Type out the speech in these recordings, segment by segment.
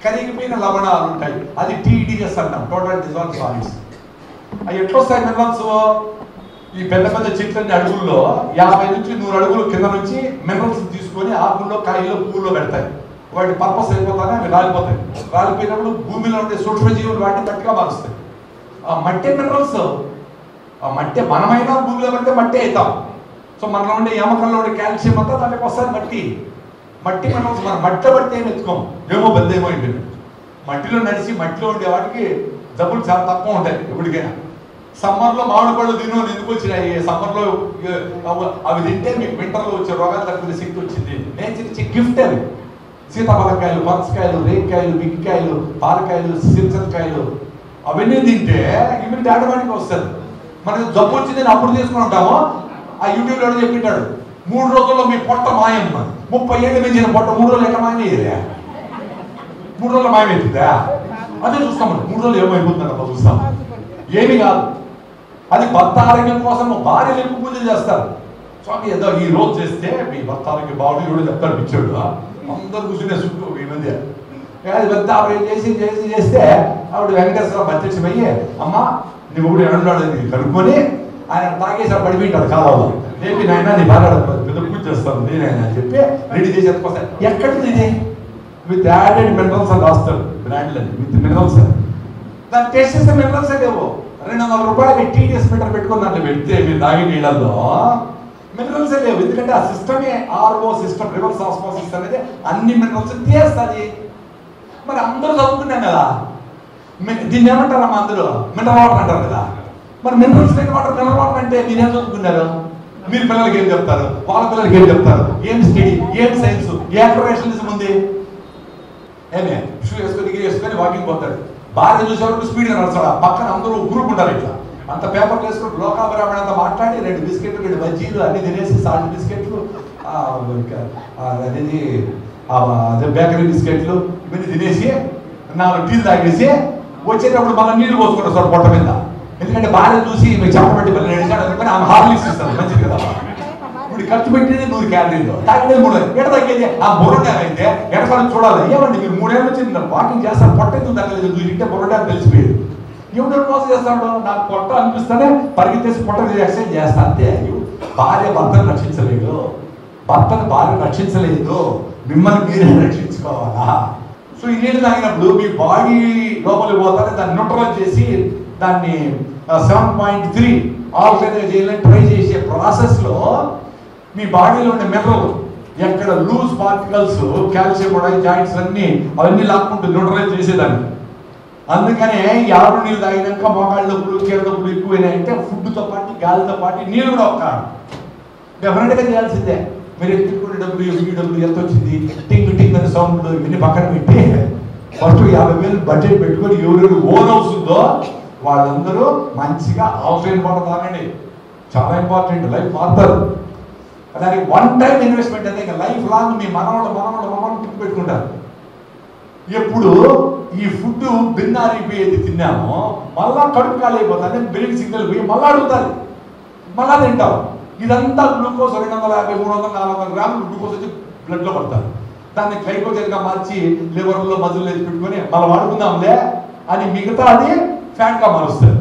కరిగిపోయిన లవణాలు ఉంటాయి అది టీడీఎస్ అంటాం టోటల్ డిజాల్వ్ సాలిడ్స్ అవి ఎట్లా వస్తాయి మినరల్స్ ఈ పెద్ద పెద్ద చెట్లన్నీ అడుగుల్లో యాభై నుంచి నూరు అడుగులు కింద నుంచి మినరల్స్ తీసుకొని ఆకుల్లో కాయల్లో పువ్వుల్లో పెడతాయి వాటి పర్పస్ అయిపోతానే అవి రాలిపోతాయి రాలిపోయినప్పుడు భూమిలో ఉండే సూక్ష్మజీవులు వాటిని గట్టిగా మారుస్తాయి ఆ మట్టి మినరల్స్ ఆ మట్టి మనమైనా భూమిలో పడితే మట్టి అవుతాం సో మనలో ఉండే ఎమకల్లో ఉండే కాల్షియం అంతా దానికి వస్తుంది మట్టి మట్టి మినరల్స్ మన మట్టిలో పడితే ఏం ఎత్తుకోం ఏమో బద్దేమో అయిపోయింది మట్టిలో నడిచి మట్టిలో ఉండే వాటికి జబ్బులు చాలా తక్కువ ఉంటాయి ఎప్పటికైనా సమ్మర్లో మామిడి పళ్ళు తిను ఎందుకు వచ్చినాయి సమ్మర్లో అవి తింటే మీకు వింటర్లో వచ్చే రోగాలు తక్కువ శక్తి వచ్చింది నేచర్ ఇచ్చే గిఫ్ట్ అవి సీతాఫలకాయలు పనసకాయలు రేగికాయలు బిగ్గికాయలు పాలకాయలు సీజనకాయలు అవన్నీ తింటే ఇమ్యూనిటీ ఆటోమేటిక్గా వస్తుంది మనకి జబ్బు వచ్చిందని అప్పుడు తీసుకుని ఉంటాము ఆ యూట్యూబ్లో ఎవడో చెప్పింటాడు మూడు రోజుల్లో మీ పొట్ట మాయం ముప్పై ఏళ్ళు పెంచిన పొట్ట మూడు రోజులు ఎట్లా మాయమయ్యేదే మూడు రోజులు మాయమవుతుందా అదే చూస్తాం మనం. మూడు రోజులు ఏమైపోతుందంట చూస్తాం ఏమి కాదు అది భర్త ఆరోగ్యం కోసం భార్యలు ఎక్కువ పూజలు చేస్తారు స్వామి ఏదో ఈ రోజు చేస్తే మీ భర్త ఆరోగ్యం బాగుంది కూడా చెప్తాడు పిచ్చాడు అందరు కూర్చునే చుట్టూ ఈ మధ్య ఏ, అది పెద్ద ఆవిడ చేసి చేసి చేస్తే ఆవిడ వెంకటేశ్వర ప్రత్యక్షమయ్యి అమ్మ నువ్వు కూడా ఎన్నాడు అని కనుక్కొని ఆయన తాగేసి పడిపోయింటాడు కాలంలో లేపి నాయన నీ భార్య పెద్ద పూజ చేస్తాను నేనే అని చెప్పి రెడీ చేసి ఎత్తుకొస్తాను ఎక్కడిది ఇది విత్ యాడెడ్ మినరల్స్ అని రాస్తాడు బ్రాండ్లు విత్ మినరల్స్ దాన్ని టేస్ట్ చేస్తే మినరల్స్ లేవు రెండు వందల రూపాయలకి టీడీఎస్ మీటర్ పెట్టుకుని దాంట్లో పెడితే మీరు తాగే నీళ్ళల్లో మినరల్స్ లేవు ఎందుకంటే ఆ సిస్టమే ఆర్ఓ సిస్టమ్ రివర్స్ ఆస్మోసిస్ అనేది అన్ని మినరల్స్ తీస్తుంది మరి అందరూ చదువుకున్నాం కదా మి- దీన్ని ఏమంటారమ్మా అందరూ మినరల్ వాటర్ అంటారు కదా మరి మినరల్స్ లేని వాటర్ మినరల్ వాటర్ అంటే మీరేం చదువుకున్నారు మీరు పిల్లలకి ఏం చెప్తారు వాళ్ళ పిల్లలకి ఏం చెప్తారు ఏం స్టడీ ఏం సైన్స్ ఏ ప్రొఫెషనలిజం ఉంది ఏమే షూ వేసుకొని డిగ్రీ వేసుకొని వాకింగ్ పోతాడు భార్య చూసేవాడు స్పీడ్గా నడుస్తాడు ఆ పక్కన అందరూ గ్రూప్ ఉంటారు ఇట్లా అంత పేపర్ వేసుకొని లోకాభిరామణ అంతా మాట్లాడి రెండు బిస్కెట్లు రెండు బజ్జీలు అన్ని తినేసి సాల్ట్ బిస్కెట్లు ఆ, ఇంకా, ఆ, అదేది ఆ, అదే బేకరీ బిస్కెట్లు ఇవన్నీ తినేసి నాలుగు టీలు తాగేసి వచ్చేటప్పుడు మళ్ళీ నీళ్లు పోసుకుంటారు సార్ పొట్ట మీద ఎందుకంటే భార్య చూసి మీకు చెప్పబట్టి మళ్ళీ నడిచాడు అనుకుని ఆమె హార్లిక్స్ ఇస్తారు మంచిది కదా ఇప్పుడు ఖర్చు పెట్టేది నూరు క్యాలరీలు తాగేది మూడు ఎడ తగ్గేది ఆ బుర్ర డ్యామ్ అయితే ఎడకాలం చూడాలి ఏమండి మీరు మూడేళ్ళ నుంచి నేను వాకింగ్ చేస్తాను పొట్ట ఎందుకు తగ్గలేదు మీరు ఇంటే బుర్ర డ్యామ్ తెలిసిపోయేది ఎవడు మోసం చేస్తాడు నాకు పొట్ట అనిపిస్తేనే పరిగెత్తేసి పొట్ట మీద ఎక్సైజ్ చేస్తా అంతే భార్య భర్తను రక్షించలేదు భర్తను భార్య రక్షించలేదు మిమ్మల్ని మీరే రక్షించుకోవాలా సో ఈ నీళ్ళు తాగినప్పుడు మీ బాడీ లోపలికి పోతానే దాన్ని న్యూట్రలైజ్ చేసి దాన్ని సెవెన్ పాయింట్ త్రీ ఆల్కలైజ్ చేయాలని ట్రై చేసే ప్రాసెస్లో మీ బాడీలో ఉండే మినరల్ ఎక్కడ లూజ్ పార్టికల్స్ కాల్షియం కూడా జాయింట్స్ అన్ని అవన్నీ లాక్కుంటూ న్యూట్రలైజ్ చేసేదాన్ని అందుకనే ఈ ఆరు నీళ్ళు తాగినాక మోకాళ్ళ నొప్పులు కీళ్ళ నొప్పులు ఎక్కువైనాయంటే ఫుడ్తో పాటు గాలితో పాటు నీళ్ళు కూడా ఒక కారణం డెఫినెట్గా చేయాల్సిందే మీరు ఎత్తుకునే డబ్బులు ఈ డబ్బులు ఎంత వచ్చింది టింగ్ టింగ్ అనే సౌండ్లు ఇవన్నీ పక్కన పెట్టి ఫస్ట్ యాభై వేలు బడ్జెట్ పెట్టుకొని ఎవరెవరు ఓన్ హౌస్ ఉందో వాళ్ళందరూ మంచిగా ఆఫ్లైన్ వాటర్ తాగండి చాలా ఇంపార్టెంట్ లైఫ్ మారుతారు దానికి వన్ టైం ఇన్వెస్ట్మెంట్ అయితే ఇంకా లైఫ్ లాంగ్ మీ మనవాళ్ళు మనవాళ్ళు మనవాళ్ళు తిప్పి పెట్టుకుంటారు ఎప్పుడు ఈ ఫుడ్ బిన్నారిపోయేది తిన్నామో మళ్ళా కడుపు ఖాళీ అయిపోతుంది బ్రెయిన్ సిగ్నల్ పోయి మళ్ళా అడుగుతారు మళ్ళా తింటాం ఇదంతా గ్లూకోజ్ రెండు వందల యాభై మూడు వందల నాలుగు వందల గ్రాములు గ్లూకోజ్ వచ్చి బ్లడ్లో పడతారు దాన్ని గ్లైకోజన్గా మార్చి లివర్లో మధులు వేసి పెట్టుకొని మళ్ళీ వాడుకుందాంలే అని మిగతా అది ఫ్యాట్గా మారుస్తారు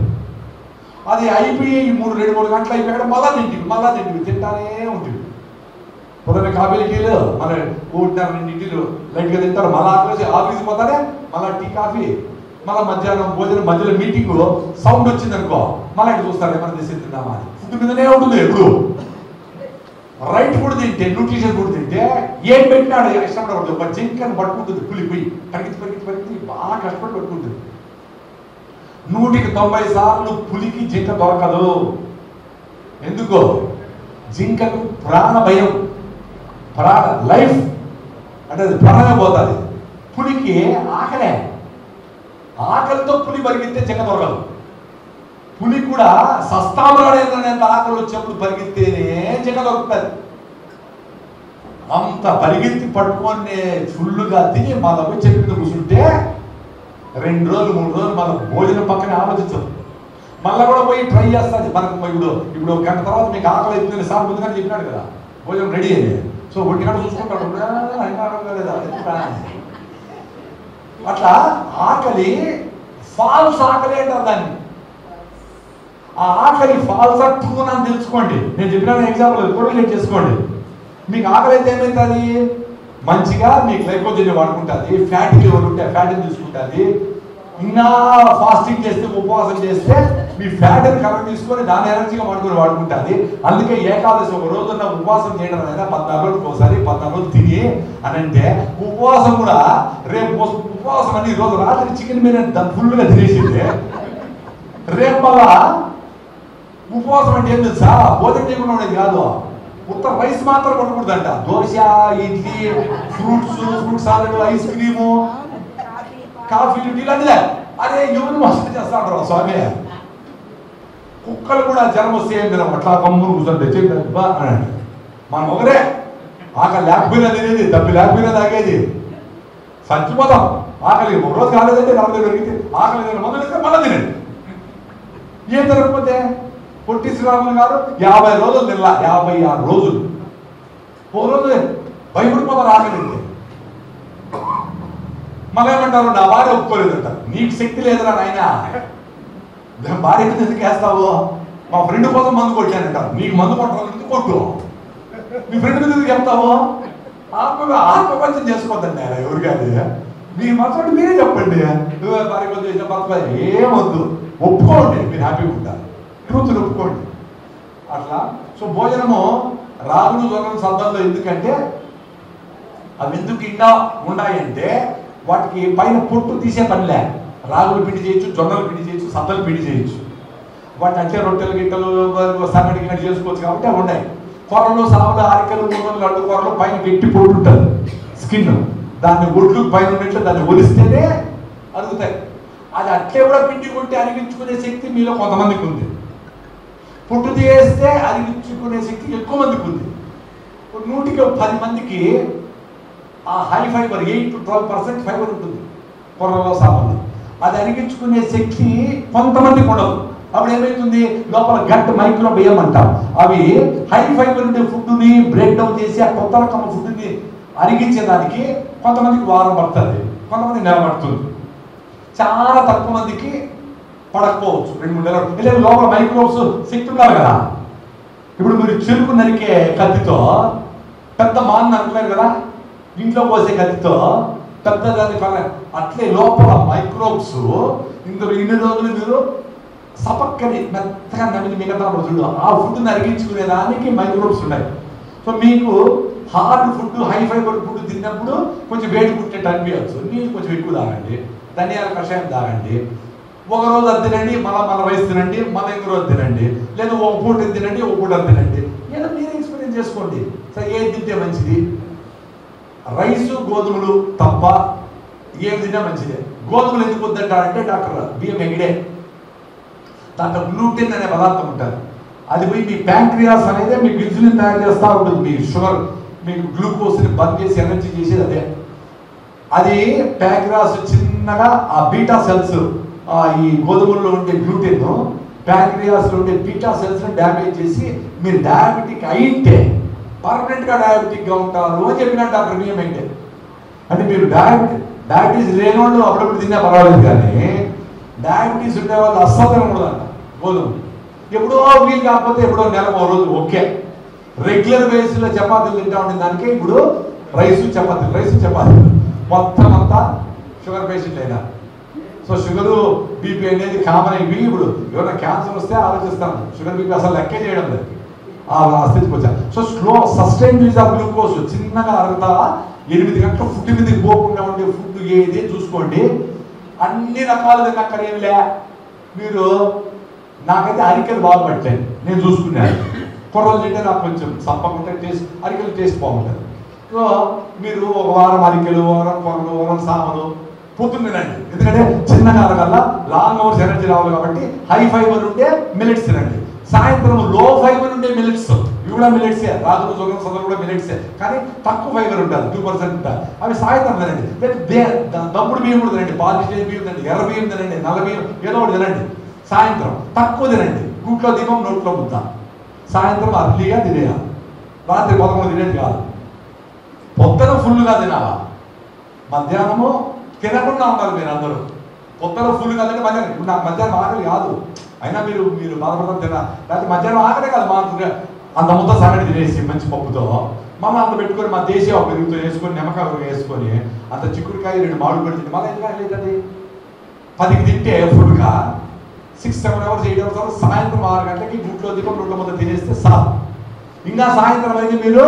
అది అయిపోయి ఈ మూడు రెండు మూడు గంటలు అయిపోయాక మళ్ళా తింటివి మళ్ళా తింటివి తింటానే ఉంటుంది పొద్దున్న కాఫీలకి వెళ్ళు మన ఒకటిన్నర రెండింటిలు లైట్గా తింటారు మళ్ళీ ఆఫీస్ ఆఫీస్ పోతారే మళ్ళీ టీ కాఫీ మళ్ళీ మధ్యాహ్నం భోజనం మధ్యలో మీటింగ్ సౌండ్ వచ్చింది అనుకో మళ్ళీ ఇటు చూస్తారు ఏమైనా చేసి తిందామా అని ఫుడ్ మీదనే ఉంటుంది ఎప్పుడు రైట్ ఫుడ్ తింటే న్యూట్రిషన్ ఫుడ్ తింటే ఏం పెట్టినాడు కష్టపడకూడదు ఒక జింకని పట్టుకుంటుంది పులి పోయి పరిగెత్తి పరిగెత్తి పరిగెత్తి బాగా కష్టపడి పట్టుకుంటుంది నూటికి తొంభై సార్లు పులికి జింక దొరకదు ఎందుకో జింకకు ప్రాణ భయం ప్రాణ లైఫ్ అంటే అది ప్రాణమే పోతుంది పులికి ఆకలే ఆకలితో పులి పరిగెత్తే జింక దొరకదు పులి కూడా సస్తామరాడేంత ఆకలి వచ్చినప్పుడు పరిగెత్తేనే జింక దొరుకుతుంది అంత పరిగెత్తి పట్టుకొని ఫుల్లుగా తిని మన పోయి చెట్టు మీద కూర్చుంటే రెండు రోజులు మూడు రోజులు మన భోజనం పక్కనే ఆలోచించదు మళ్ళీ కూడా పోయి ట్రై చేస్తుంది మనకు ఇప్పుడు ఇప్పుడు ఒక గంట తర్వాత మీకు ఆకలి అవుతుంది సార్ ముందుగానే చెప్పినాడు కదా భోజనం రెడీ అయింది సో ఒంటి గంట చూసుకుంటాడు "ఆ, ఇంకా ఆకలి కాలేదా? ఎందుకురా?" అట్లా ఆకలి ఫాల్స్ ఆకలి అంటారు దాన్ని ఆ ఆకలి ఫాల్స్ ట్రూ అని తెలుసుకోండి నేను చెప్పిన ఎగ్జాంపుల్ కొరలేట్ చేసుకోండి మీకు ఆకలి అయితే ఏమవుతుంది మంచిగా మీ గ్లైకోజన్ వాడుకుంటుంది ఫ్యాటీ లివర్ ఉంటే ఫ్యాటీ తీసుకుంటుంది ఇంకా ఫాస్టింగ్ చేస్తే ఉపవాసం చేస్తే మీ ఫ్యాట్ కరెక్ట్ తీసుకొని దాని ఎనర్జీగా వాడుకొని వాడుకుంటుంది అందుకే ఏకాదశి ఒక రోజున్న ఉపవాసం చేయడం అనేది పద్నాలుగు రోజులకు ఒకసారి పద్నాలుగు రోజులు తిని అని అంటే ఉపవాసం కూడా రేపు ఉపవాసం అని ఈ రోజు రాత్రి చికెన్ మీద ఫుల్గా తినేసింది రేపు మళ్ళా ఉపవాసం అంటే ఏం తెలుసా భోజనం చేయకుండా ఉండేది కాదు ఉత్త రైస్ మాత్రం కొట్టకూడదంట dosa idli fruits fruit salad ice cream కాఫీలు టీలు అదిలే అదే ఎవరు మస్తు చేస్తా ఉంటారు స్వామి కుక్కలు కూడా జ్వరం వస్తే ఏం తినవు అట్లా కమ్మును కూర్చొని చెప్పి బా అని అంటారు. మనం ఒకరే ఆకలి లేకపోయినా తినేది తప్పి లేకపోయినా తాగేది చచ్చిపోతాం ఆకలి ఒక రోజు కాలేదంటే నలభై దొరికితే ఆకలి తిన మొదలైతే మళ్ళీ తినండి ఏం జరగకపోతే పొట్టి శ్రీరాములు గారు యాభై రోజులు తినలా యాభై ఆరు రోజులు ఓ రోజు భయపడిపోతారు ఆకలి అంటే మళ్ళీ ఏమంటారు నా భార్య ఒప్పుకోలేదంట నీకు శక్తి లేదురా నాయన భార్య మీద ఎందుకు వేస్తావు మా ఫ్రెండ్ కోసం మందు కొట్టానంటారు నీకు మందు కొట్టాలి ఎందుకు కొట్టు మీ ఫ్రెండ్ మీద ఎందుకు చెప్తావు ఆత్మ ఆత్మపంచం చేసుకోవద్దండి ఆయన ఎవరికి అది మీ మనసు మీరే చెప్పండి నువ్వు భార్య కొంచెం చేసిన భర్త ఏమొద్దు ఒప్పుకోండి మీరు హ్యాపీగా ఉంటారు ట్రూత్ ఒప్పుకోండి అట్లా సో భోజనము రాగులు జొన్నలు సందర్భంలో ఎందుకంటే అవి ఎందుకు ఇంకా ఉన్నాయంటే వాటికి పైన పొట్టు తీసే పనిలే రాగులు పిండి చేయొచ్చు జొన్నలు పిండి చేయొచ్చు సద్దలు పిండి చేయొచ్చు వాటి అంటే రొట్టెలు గిట్టలు సంగటి గిన్నెలు చేసుకోవచ్చు కాబట్టి అవి ఉన్నాయి కూరలు సావులు ఆరికలు మూడలు లడ్డు కూరలు పైన గట్టి పొట్టు ఉంటుంది స్కిన్ దాన్ని ఒడ్లు పైన ఉన్నట్లు దాన్ని ఒలిస్తేనే అరుగుతాయి అది అట్లే కూడా పిండి కొట్టి అరిగించుకునే శక్తి మీలో కొంతమందికి ఉంది పుట్టు తీస్తే అరిగించుకునే శక్తి ఎక్కువ మందికి ఉంది ఇప్పుడు నూటికి ఒక పది మందికి ఆ high fibre eight to twelve percent fibre ఉంటుంది కూరలో సామాన్లు అది అరిగించుకునే శక్తి కొంతమందికి ఉండదు అప్పుడు ఏమవుతుంది లోపల గట్ మైక్రోబియం అంటాం అవి హై ఫైబర్ ఉండే ఫుడ్ని బ్రేక్ డౌన్ చేసి ఆ కొత్త రకం ఫుడ్ని అరిగించేదానికి కొంతమందికి వారం పడుతుంది కొంతమంది నెల పడుతుంది చాలా తక్కువ మందికి పడకపోవచ్చు రెండు మూడు నెలలు ఎందుకంటే లోపల మైక్రోబ్స్ శక్తి ఉండాలి కదా ఇప్పుడు మీరు చెరుకు నరికే కత్తితో పెద్ద మాన్ నరకలేరు కదా ఇంట్లో పోసే కత్తితో పెద్ద దాని పైన అట్లే లోపల మైక్రోబ్స్ ఇందులో ఇన్ని రోజులు మీరు సపక్కని మెత్తగా నమిలి మిగతా చూడు ఆ ఫుడ్ నరిగించుకునే దానికి మైక్రోబ్స్ ఉన్నాయి సో మీకు hard food high fibre food తిన్నప్పుడు కొంచెం వేడి పుట్టేట్టు అనిపించచ్చు నీళ్ళు కొంచెం ఎక్కువ తాగండి ధనియాల కషాయం తాగండి ఒక రోజు అది తినండి మళ్ళీ మళ్ళీ రైస్ తినండి మళ్ళీ ఇంకో రోజు తినండి లేదా ఒక పూట ఇది తినండి ఒక పూట అది తినండి ఏదో మీరు ఎక్స్పీరియన్స్ చేసుకోండి సరే ఏది తింటే మంచిది రైసు గోధుమలు తప్ప ఏం తిన్నా మంచిదే గోధుమలు ఎందుకు వద్దంటారంటే డాక్టర్ బిఎం ఎగిడే దాంట్లో గ్లూటెన్ అనే పదార్థం ఉంటుంది అది పోయి మీ ప్యాంక్రియాస్ అనేది మీకు ఇన్సులిన్ తయారు చేస్తూ ఉంటుంది మీ షుగర్ మీకు గ్లూకోజ్ని బంద్ చేసి ఎనర్జీ చేసేది అదే అది ప్యాంక్రియాస్ చిన్నగా ఆ బీటా సెల్స్ ఈ గోధుమల్లో ఉండే గ్లూటెన్ ప్యాంక్రియాస్లో ఉండే బీటా సెల్స్ని డ్యామేజ్ చేసి మీరు డయాబెటిక్ అయితే పర్మనెంట్గా డయాబెటిక్గా ఉంటారు అని చెప్పిన డాక్టర్ బియ్యం అయితే అంటే మీరు డయాబెటీ డయాబెటీస్ లేని వాళ్ళు అప్పుడప్పుడు తిన్నా పర్వాలేదు కానీ డయాబెటీస్ ఉండే వాళ్ళు అస్సలు తినకూడదంట గోధుమ ఎప్పుడో వీలు కాకపోతే ఎప్పుడో నెల ఓ రోజు ఓకే రెగ్యులర్ బేసిస్లో చపాతీలు తింటా ఉండే దానికే ఇప్పుడు రైస్ చపాతీలు రైస్ చపాతీలు మొత్తం అంతా షుగర్ పేషెంట్ అయినా సో షుగరు బీపీ అనేది కామన్ అయిపోయి ఇప్పుడు ఎవరైనా క్యాన్సర్ వస్తే ఆలోచిస్తాను షుగర్ బీపీ అసలు లెక్కే చేయడం లేదు ఆ స్థితికి వచ్చాను so slow sustain use of glucose చిన్నగా అరుగుతా ఎనిమిది గంటల ఫుడ్ మీదకి పోకుండా ఉండే ఫుడ్ ఏది చూసుకోండి అన్ని రకాలు తిన్నక్కడ ఏమి లే మీరు నాకైతే అరికెలు బాగా పట్టాయి నేను చూసుకున్నాను కొర్రలు తింటే నాకు కొంచెం సప్పకుంటే టేస్ట్ అరికెలు టేస్ట్ బాగుంటుంది సో మీరు ఒక వారం అరికెలు వారం కొర్రలు వారం సామలు పొద్దున్న తినండి ఎందుకంటే చిన్నగా అరగల్లా లాంగ్ అవర్స్ ఎనర్జీ రావాలి కాబట్టి హై ఫైబర్ ఉంటే మిలెట్స్ తినండి సాయంత్రం లో ఫైబర్ ఉండే మిలెట్స్ ఇవి కూడా మిలెట్సే రాజులు జోగం సదరు కూడా మిలెట్సే కానీ తక్కువ ఫైబర్ ఉంటుంది టూ పర్సెంట్ ఉంటుంది అవి సాయంత్రం తినండి లేదా దే- ద- దప్పుడు బియ్యం కూడా తినండి పాలిష్ బియ్యం తినండి ఎర్ర బియ్యం తినండి నల్ల బియ్యం ఏదో ఒకటి తినండి సాయంత్రం తక్కువ తినండి నూట్లో దీపం నోట్లో ముద్ద సాయంత్రం అర్లీగా తినేయాలి రాత్రి పదకొండు తినేది కాదు పొద్దున ఫుల్గా తినాలా మధ్యాహ్నము తినకుండా ఉండాలి మీరు అందరూ కొత్తలో ఫుల్ కదంటే మధ్యాహ్నం ఇప్పుడు నాకు మధ్యాహ్నం ఆకలి కాదు అయినా మీరు మీరు బాధపడడం తిన్నా లేకపోతే మధ్యాహ్నం ఆకలే కాదు మాకు అంత ముద్ద సంగటి తినేసి మంచి పప్పుతో మళ్ళీ అంత పెట్టుకొని మా దేశీయ పెరుగుతో వేసుకొని నిమ్మకాయ ఊరగాయ వేసుకొని అంత చిక్కుడుకాయ రెండు మామిడి పెడుతుంది మళ్ళీ ఎందుకు ఆకలేదండి పదికి తింటే ఫుల్గా six seven hours eight hours hours సాయంత్రం ఆరు గంటలకి గుట్లో దిగం రెండు ముద్ద తినేస్తే సార్ ఇంకా సాయంత్రం అయితే మీరు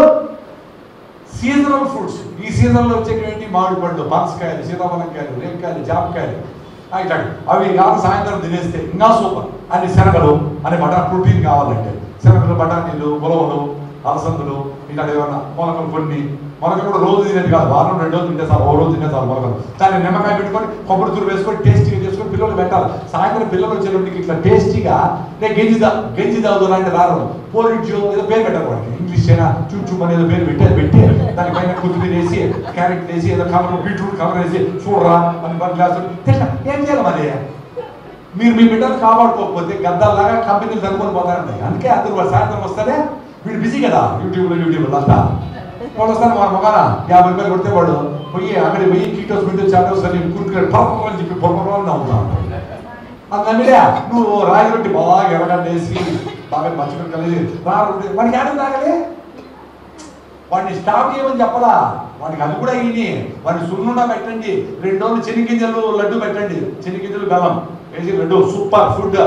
సీజనల్ ఫ్రూట్స్ ఈ సీజన్లో వచ్చేటువంటి మామిడి పండ్లు పనసకాయలు సీతాఫలంకాయలు రేపకాయలు జామకాయలు ఆ, ఇట్లాంటి అవి కాదు సాయంత్రం తినేస్తే ఇంకా సూపర్ అని శనగలు అని బటా ప్రోటీన్ కావాలంటే శనగలు బఠానీలు ఉలవలు అలసందులు ఇట్లాంటి ఏమన్నా మొలకలు కొన్ని మొలకలు కూడా రోజు తినేది కాదు వారం రెండు రోజులు తింటే సార్ ఓ రోజు తింటే సార్ మొలకలు దాన్ని నిమ్మకాయ పెట్టుకొని కొబ్బరి తూరు వేసుకొని టేస్టీగా చేసుకొని పిల్లలు పెట్టాలి సాయంత్రం పిల్లలు వచ్చేటప్పటికి ఇట్లా టేస్టీగా నేను గెంజి దా గెంజి దావుదు అంటే రారు పోలిడ్జో ఏదో పేరు పెట్టారు వాడికి ఇంగ్లీష్ అయినా చుంచు అని ఏదో పేరు పెట్టి అది పెట్టి దానిపైన కొత్తిమీర వేసి క్యారెట్ వేసి ఏదో కలర్ బీట్రూట్ కలర్ వేసి చూడరా అని మన గ్లాసు తింటా ఏం చేయాలి మరి మీరు మీ బిడ్డలు కాపాడుకోకపోతే గద్దల్లాగా కంపెనీలు చదువుకొని పోతారండి అందుకే అందరూ వాడు సాయంత్రం వస్తేనే వీడు బిజీ కదా యూట్యూబ్లో యూట్యూబ్లో అంతా వాడు వస్తాను మా మొగాన యాభై రూపాయలు కొడితే వాడు పోయి అక్కడికి పోయి కీటోస్ బిడ్డలు చాటోస్ అని కురుకులు పొరపరం అని చెప్పి పొరపరం నవ్వుతాను అందుకే నువ్వు రాయి రొట్టి బాగా ఎర్రగడ్డ వేసి బాగా మర్చిపోయి కలిసి రా రొట్టి వాడికి ఏడం తాగలే వాడిని స్టాప్ చేయమని చెప్పలా వాడికి అది కూడా ఇని వాడిని సున్నుండా పెట్టండి రెండు రోజులు చెనిగింజలు లడ్డు పెట్టండి చెనిగింజలు బెల్లం వేసి లడ్డు సూపర్ ఫుడ్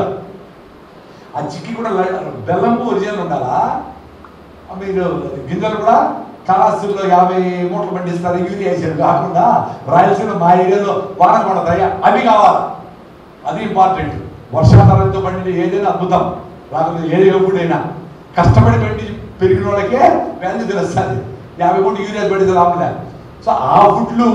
ఆ చిక్కి కూడా ల- బెల్లంపు ఒరిజినల్ ఉండాలా ఆ మీరు గింజలు కూడా కళాస్తుల్లో యాభై మూటలు పండిస్తారు యూరియా వేసారు కాకుండా రాయలసీమ మా ఏరియాలో వాన పడతాయి అవి కావాలి అది ఇంపార్టెంట్ వర్షాధారంతో పండిన ఏదైనా అద్భుతం రాకపోతే ఏది ఎప్పుడైనా కష్టపడి పండి పెరిగిన వాళ్ళకే వాల్యూ తెలుస్తుంది యాభై మూడు యూరియా పెడితే రావట్లే సో ఆ ఫుడ్లు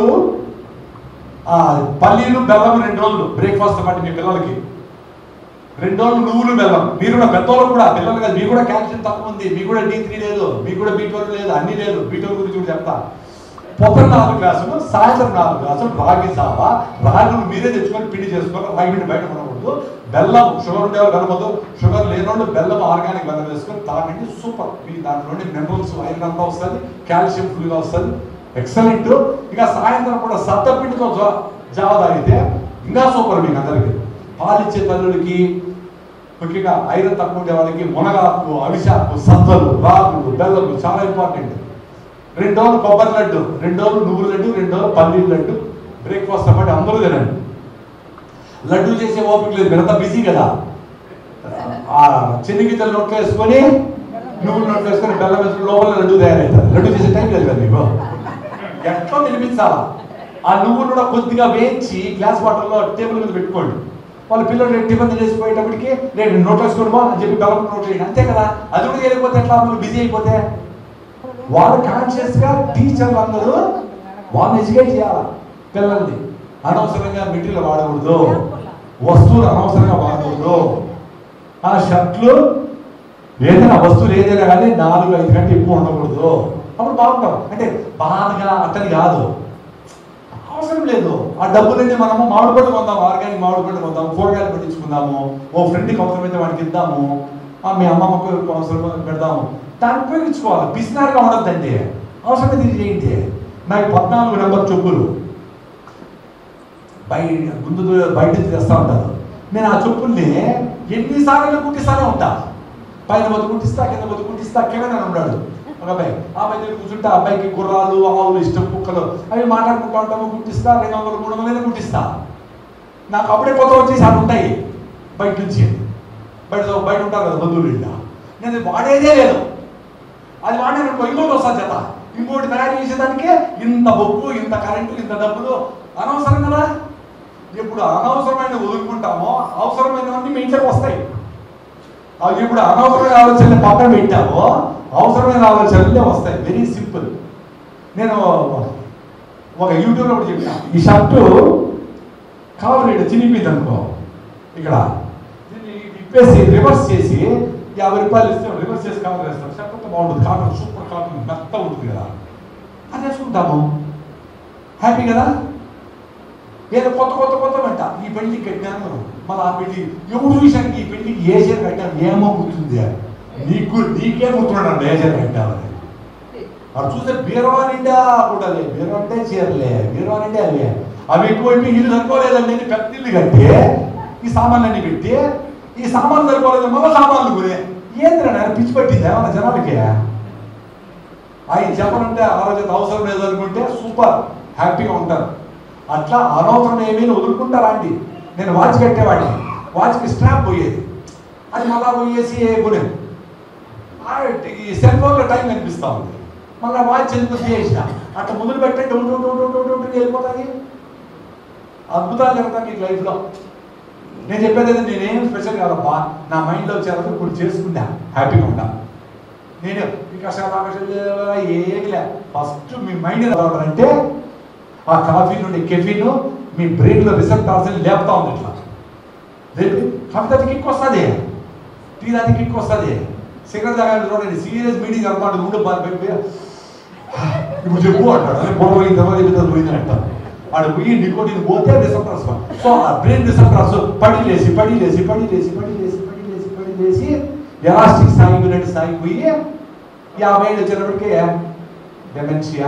ఆ పల్లీలు బెల్లం రెండు రోజులు బ్రేక్ఫాస్ట్ పాటు మీ పిల్లలకి రెండు రోజులు నువ్వులు బెల్లం మీరు కూడా పెద్దోళ్ళు కూడా పిల్లలు కాదు మీకు కూడా క్యాల్షియం తక్కువ ఉంది మీకు కూడా డి త్రీ లేదు మీకు కూడా బీ ట్వెల్వ్ లేదు అన్ని లేదు బీ ట్వెల్వ్ గురించి కూడా చెప్తా పొద్దున్న నాలుగు గ్లాసులు సాయంత్రం నాలుగు గ్లాసులు రాగి సావా రాగులు మీరే తెచ్చుకొని పిండి చేసుకోవాలి రాగి పిండి బయట కొనకూడదు బెల్లం షుగర్ ఉండే వాళ్ళు కలపదు షుగర్ లేనోళ్ళు బెల్లం ఆర్గానిక్ బెల్లం వేసుకొని తాగండి సూపర్ మీకు దాంట్లో నుండి మినరల్స్ ఐరన్ అంతా వస్తుంది కాల్షియం ఫుల్గా వస్తుంది ఎక్సలెంట్ ఇక సాయంత్రం కూడా సత్త పిండితో జా- జావ తాగితే ఇంకా సూపర్ మీకు అందరికి పాలిచ్చే తల్లులకి ముఖ్యంగా ఐరన్ తక్కువ ఉండే వాళ్ళకి మునగాకు అవిశాకు సత్తలు రాగులు బెల్లలు చాలా ఇంపార్టెంట్ రెండు రోజులు కొబ్బరి లడ్డు రెండు రోజులు నువ్వుల లడ్డు రెండు రోజులు పల్లీల లడ్డు బ్రేక్ఫాస్ట్ పాటు అందరూ తినండి లడ్డు చేసే ఓపిక లేదు మీరంతా బిజీ కదా ఆ చెన్నిగిద్దరు నోట్లో వేసుకొని నువ్వులు నోట్లో వేసుకొని బెల్లం వేసుకొని లోపల లడ్డు తయారవుతారు లడ్డు చేసే టైం లేదు కదా మీకు ఎట్లా తినిపించాలా ఆ నువ్వులు కూడా కొద్దిగా వేయించి గ్లాస్ వాటర్లో టేబుల్ మీద పెట్టుకోండి వాళ్ళ పిల్లలు టిఫిన్ చేసిపోయేటప్పటికి నేను నోట్ వేసుకొని బా అని చెప్పి బెల్లం నోట్ వేయండి అంతే కదా అది కూడా చేయకపోతే ఎట్లా వాళ్ళు బిజీ అయిపోతే వాళ్ళు కాన్షియస్ గా టీచర్లు అందరూ వాళ్ళని ఎడ్యుకేట్ చేయాలి పిల్లల్ని అనవసరంగా మెటీరియల్ వాడకూడదు వస్తువులు అనవసరంగా వాడకూడదు ఆ షర్ట్లు ఏదైనా వస్తువులు ఏదైనా కానీ నాలుగు ఐదు గంటలు ఎక్కువ ఉండకూడదు అప్పుడు బాగుంటాం అంటే బాధగా అతని కాదు అవసరం లేదు ఆ డబ్బులన్నీ మనము మామిడి పండు కొందాము ఆర్గానిక్ మామిడి పండు కొందాము కూరగాయలు పండించుకుందాము ఓ ఫ్రెండ్కి అవసరమైతే వాడికి ఇద్దాము ఆ మీ అమ్మమ్మకు అవసరం పెడదాము దాన్ని ఉపయోగించుకోవాలి పిసినారుగా ఉండద్దండి అవసరమైతే ఇది చేయండి నాకు పద్నాలుగు నెంబర్ చెప్పులు బయట ముందు బయట నుంచి తెస్తా ఉంటారు నేను ఆ చెప్పుల్ని ఎన్నిసార్లు కుట్టిస్తానే ఉంటా పైన పోతే కుట్టిస్తా కింద పోతే కుట్టిస్తా కింద ఉన్నాడు ఒక అబ్బాయి ఆ అబ్బాయి దగ్గర కూర్చుంటే ఆ అబ్బాయికి గుర్రాలు ఆవులు ఇష్టం కుక్కలు అవి మాట్లాడుకుంటా ఉంటాము కుట్టిస్తా రెండు వందలు మూడు వందలైనా కుట్టిస్తా నాకు అప్పుడే కొత్త వచ్చేసి అటు ఉంటాయి బయట నుంచి బయట బయట ఉంటారు కదా బంధువులు ఇళ్ళ నేను అది వాడేదే లేదు అది వాడిన ఇంకోటి వస్తా చేత ఇంకోటి తయారు చేసేదానికి ఇంత బొగ్గు ఇంత కరెంటు ఇంత డబ్బులు అనవసరం కదా ఇప్పుడు అనవసరమైన వదులుకుంటామో అవసరమైనవన్నీ మీ ఇంట్లోకి వస్తాయి అవి ఇప్పుడు అనవసరమైన ఆలోచనలు పక్కన పెట్టామో అవసరమైన ఆలోచనలే వస్తాయి వెరీ సింపుల్ నేను ఒక యూట్యూబ్లో ఒకటి చెప్పిన ఈ షర్టు కావాలి ఇక్కడ చినిగిపోయింది అనుకో ఇక్కడ దీన్ని ఇప్పేసి రివర్స్ చేసి యాభై రూపాయలు ఇస్తే రివర్స్ చేసి కవర్ వేస్తాం షర్ట్ అంతా బాగుంటుంది కాటన్ సూపర్ కాటన్ మెత్త ఉంటుంది కదా అది వేసుకుంటాము హ్యాపీ కదా ఏదో కొత్త కొత్త కొత్త వెంట ఈ పెళ్లికి కట్టాను మళ్ళీ ఆ పెళ్లి ఎవరు చూశాను ఈ పెళ్లికి ఏ చీర కట్టాను ఏమో గుర్తుంది నీకు నీకే గుర్తున్నాడు ఏ చీర కట్టామని అది చూస్తే బీరవా నిండా కూడా బీరవా అంటే చీరలే బీరవా నిండా అవే అవి ఎక్కువైపోయి ఇల్లు సరిపోలేదండి అని పెద్ద ఇల్లు కట్టి ఈ సామాన్లన్నీ పెట్టి ఈ సామాన్లు సరిపోలేదు మళ్ళీ సామాన్లు కొనే ఏంద్రా నేను పిచ్చి పట్టింది ఏమన్నా జనాలకి ఆయన చెప్పనంటే ఆలోచన అవసరం లేదు అనుకుంటే సూపర్ హ్యాపీగా ఉంటారు అట్లా అనవసరం ఏమీ వదులుకుంటారా అండి నేను వాచ్ కట్టేవాడిని వాచ్కి స్ట్రాప్ పోయేది అది మళ్ళా పోయేసి కొనేది ఆ ఈ సెల్ ఫోన్లో టైం కనిపిస్తూ ఉంది మళ్ళీ వాచ్ ఎందుకు తీసేసిన అట్లా మొదలు పెట్టండి ఉంటూ ఉంటూ ఉంటూ ఉంటూ ఉంటూ వెళ్ళిపోతుంది అద్భుతాలు జరుగుతాయి మీకు లైఫ్లో నేను చెప్పేది అయితే నేనేం స్పెషల్ కాదబ్బా నా మైండ్లో వచ్చేది ఇప్పుడు చేసుకున్నా హ్యాపీగా ఉన్నా నేను ఈ కష్టాలు ఆకర్షణ ఏమి లే ఫస్ట్ మీ మైండ్ రావాలంటే ఆ కాఫీ నుండి కెఫీన్ మీ బ్రెయిన్లో రిసెప్టార్స్ లేపుతా ఉంది ఇట్లా లేపి కాఫీ తాగి కిక్ వస్తుంది టీ తాగి కిక్ వస్తుంది సిగరెట్ తాగాలి చూడండి సీరియస్ మీటింగ్ అనమాట ముందు బాగా పెట్టి ఇప్పుడు చెప్పు అంటాడు అదే పొడవు పోయిన తర్వాత చెప్తే పోయింది అంటారు ఆడ పోయి నికోటిన్ పోతే రిసెప్టర్స్ సో ఆ బ్రెయిన్ రిసెప్టర్స్ పడి లేసి పడి లేసి పడి లేసి పడి లేసి పడి లేసి పడి లేసి ఎలాస్టిక్ సాగిపోయినట్టు సాగిపోయి యాభై ఏళ్ళు వచ్చేటప్పటికి డెమెన్షియా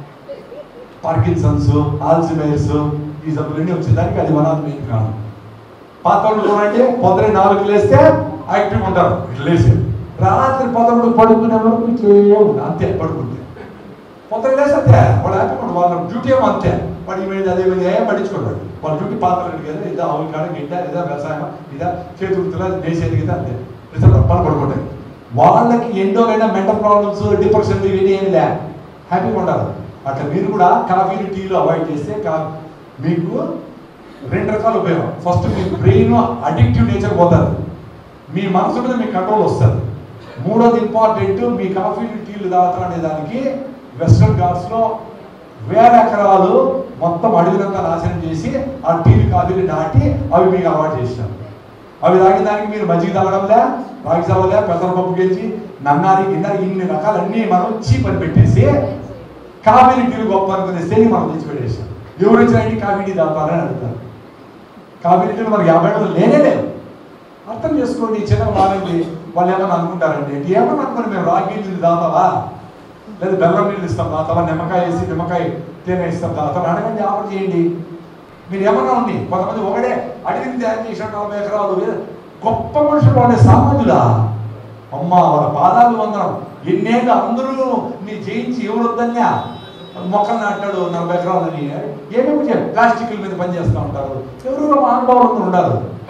పార్కిన్సన్స్ ఆల్జిమైర్స్ ఈ జబ్బులన్నీ వచ్చేదానికి అది వన్ ఆఫ్ మెయిన్ కారణం పాత వాళ్ళు చూడండి పొద్దున నాలుగు లేస్తే యాక్టివ్ ఉంటారు ఇట్లా లేచి రాత్రి పదకొండు పడుకునే వరకు ఇట్లే ఉంది అంతే పడుకుంటే పొద్దున లేసి అంతే వాళ్ళు హ్యాపీ ఉంటారు వాళ్ళ డ్యూటీ ఏమో అంతే వాడు ఈ మీద అదే మీద ఏం పట్టించుకోడు వాళ్ళ డ్యూటీ పాత్రలు కదా ఇదా ఆవుల కాడ గిడ్డ ఇదా వ్యవసాయం ఇదా చేతి వృత్తులా నేసేది కదా అంతే రిజల్ట్ పని పడుకుంటాయి వాళ్ళకి ఎన్నో అయినా మెంటల్ ప్రాబ్లమ్స్ డిప్రెషన్ ఇవన్నీ ఏమి లే హ్యాపీగా ఉండాలి అట్లా మీరు కూడా కాఫీలు టీలు అవాయిడ్ చేస్తే కా మీకు రెండు రకాల ఉపయోగం ఫస్ట్ మీ బ్రెయిన్ అడిక్టివ్ నేచర్ పోతుంది మీ మనసు మీద మీకు కంట్రోల్ వస్తుంది మూడోది ఇంపార్టెంట్ మీ కాఫీలు టీలు తాగుతారు అనే దానికి వెస్ట్రన్ ఘాట్స్లో వేల ఎకరాలు మొత్తం అడవినంతా నాశనం చేసి ఆ టీలు కాఫీలు నాటి అవి మీకు అలవాటు చేసినారు అవి తాగిన దానికి మీరు మజ్జిగ తాగడంలే రాగి చావలే పెసరపప్పు గెలిచి నన్నారి గిన్నె ఇన్ని రకాలన్నీ మనం చీప్ అని పెట్టేసి కాఫీని టీలు గొప్ప అనుకునే శ్రేణి మనం తెచ్చిపెట్టేసాం ఎవరు వచ్చినా ఇంటికి కాఫీ టీ తాగుతారని అడుగుతారు కాఫీ టీలు మనకి యాభై ఏళ్ళు లేనే లేదు అర్థం చేసుకోండి చిన్న మారండి వాళ్ళు ఏమన్నా అనుకుంటారండి ఏంటి ఏమన్నా అనుకోండి మేము రాగి నీళ్ళు తాగుతావా లేదా బెల్లం నీళ్ళు ఇస్తాం తాగుతావా నిమ్మకాయ వేసి నిమ్మకాయ తేనె ఇస్తాం తాగుతావా అడగండి ఆఫర్ చేయండి మీరు ఏమన్నా ఉంది కొంతమంది ఒకడే అడిగింది తయారు చేసిన నలభై ఎకరాలు ఏ- గొప్ప మనుషులు వాళ్ళే సామాన్యులా అమ్మ వాళ్ళ పాదాలు వందనం ఎన్నేళ్ళు అందరూ నీ జయించి ఎవరు వద్దన్యా మొక్కలు నాటాడు నలభై ఎకరాలని ఏమేమి చేయాలి ప్లాస్టిక్ల మీద పనిచేస్తూ ఉంటారు ఎవరు మహానుభావులు ఉండాలి